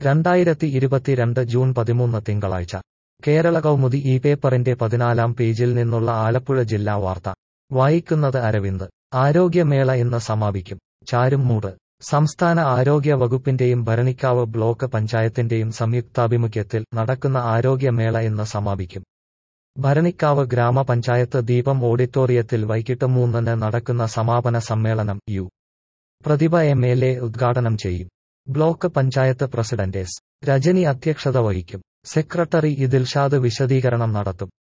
രണ്ടായിരത്തി ഇരുപത്തിരണ്ട് ജൂൺ പതിമൂന്ന് തിങ്കളാഴ്ച കേരള കൗമുദി ഈ പേപ്പറിന്റെ പതിനാലാം പേജിൽ നിന്നുള്ള ആലപ്പുഴ ജില്ലാ വാർത്ത വായിക്കുന്നത് അരവിന്ദ് ആരോഗ്യമേള ഇന്ന് സമാപിക്കും ചാരുംമൂട് സംസ്ഥാന ആരോഗ്യ വകുപ്പിന്റെയും ഭരണിക്കാവ് ബ്ലോക്ക് പഞ്ചായത്തിന്റെയും സംയുക്താഭിമുഖ്യത്തിൽ നടക്കുന്ന ആരോഗ്യമേള ഇന്ന് സമാപിക്കും ഭരണിക്കാവ് ഗ്രാമപഞ്ചായത്ത് ദീപം ഓഡിറ്റോറിയത്തിൽ വൈകിട്ട് മൂന്നിന് നടക്കുന്ന സമാപന സമ്മേളനം U Prathibha M L A ഉദ്ഘാടനം ചെയ്യും block panchayat president S Rajani അധ്യക്ഷത വഹിക്കും സെക്രട്ടറി ഇതിൽഷാദ് വിശദീകരണം നടത്തും